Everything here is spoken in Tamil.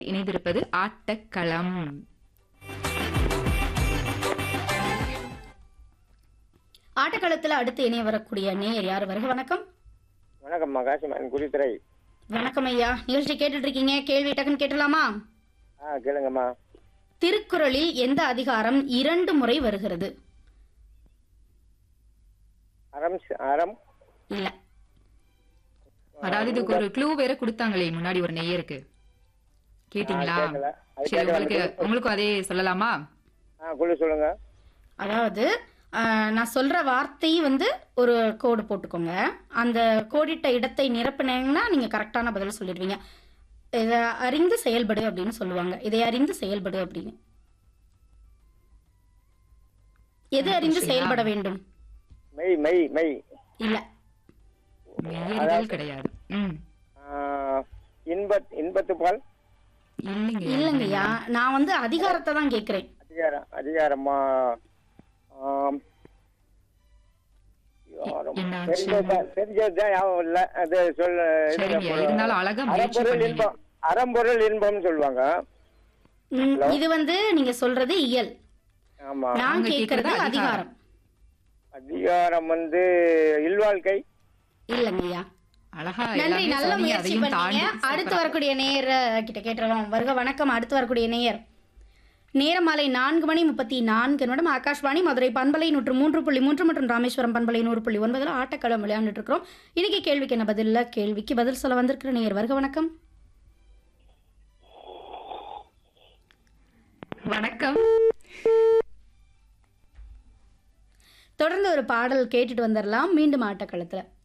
இணைந்திருப்பது ஆட்டக்களம் ஆட்டக்களத்தில் அடுத்து இணைய வரக்கூடிய நேயர் யார் வருக வணக்கம் வணக்கம்மா காசிமான் குடித்துறை வணக்கம் ஐயா நிகழ்ச்சி கேட்டுட்டு இருக்கீங்க கேள்வி டக்குன்னு கேட்டலாமா ஆ கேளுங்கம்மா திருக்குறளில் எந்த அதிகாரம் இரண்டு முறை வருகிறது அறம் ஸ்- அறம் இல்ல அதாவது இதுக்கு ஒரு க்ளூ வேற கொடுத்தாங்களே முன்னாடி ஒரு நெய்யருக்கு கேட்டீங்களா ஆ, கேட்கல. அது சரி கேட்கல. உங்களுக்கு உங்களுக்கும் அதே சொல்லலாமா ஆ குழு சொல்லுங்க அதாவது ஆஹ், நான் சொல்ற வார்த்தை வந்து ஒரு கோடு போட்டுக்கோங்க அந்த கோடிட்ட இடத்தை நிரப்பினீங்கன்னா நீங்க கரெக்டான பதில் சொல்லிடுவீங்க இதை அறிந்து செயல்படு அப்படின்னு சொல்லுவாங்க இதை அறிந்து செயல்படு அப்படின்னு எது அறிந்து சரியா? செயல்பட வேண்டும் மெய் மெய் மெய் இல்ல நெய்யறிதல் கிடையாது ம் ஆ, இன்பத் இன்பத்து பால் இல்லைங்க இல்லைங்கய்யா நான் வந்து அதிகாரத்தை தான் கேட்கிறேன் அதிகாரம் அதிகாரமா ஆம். அதிகாரம். என்னாச்சு? தெரிஞ்சதுதான் தெரிஞ்சதுதான் ஞாபகம் இல்ல அது சொல்ல சரிங்க இருந்தாலும் அழகா முயற்சி அறம்பொருள் பண்ணீங்க இன்பம் அறம்பொருள் இன்பம்னு சொல்லுவாங்க ம், இது வந்து நீங்க சொல்றது இயல் ஆமா நான் அவங்க கேட்கறது கேட்கறது அதிகாரம் அதிகாரம் வந்து இல்வாழ்க்கை இல்லைங்கய்யா அழகா நன்றி எல்லாமே நல்ல சொன்னீங்க முயற்சி அதையும் பண்ணீங்க தாண்டி அடுத்து வரக்கூடிய நேயர் கிட்ட கேட்டுறலாம் வருக வணக்கம் அடுத்து வரக்கூடிய நேயர் நேரம் மாலை நான்கு மணி முப்பத்தி நான்கு நிமிடம் ஆகாஷ்வாணி மதுரை பண்பலை நூற்று மூன்று புள்ளி மூன்று மற்றும் ராமேஸ்வரம் பண்பலை நூறு புள்ளி ஒன்பதுல ஆட்டக்களம் விளையாண்டுட்டு இருக்கிறோம் இன்னைக்கு கேள்விக்கு என்ன பதில் இல்ல கேள்விக்கு பதில் சொல்ல வந்திருக்கிற நேயர் வருக வணக்கம் வணக்கம் தொடர்ந்து ஒரு பாடல் கேட்டுட்டு வந்துடலாம் மீண்டும் ஆட்டக்களத்துல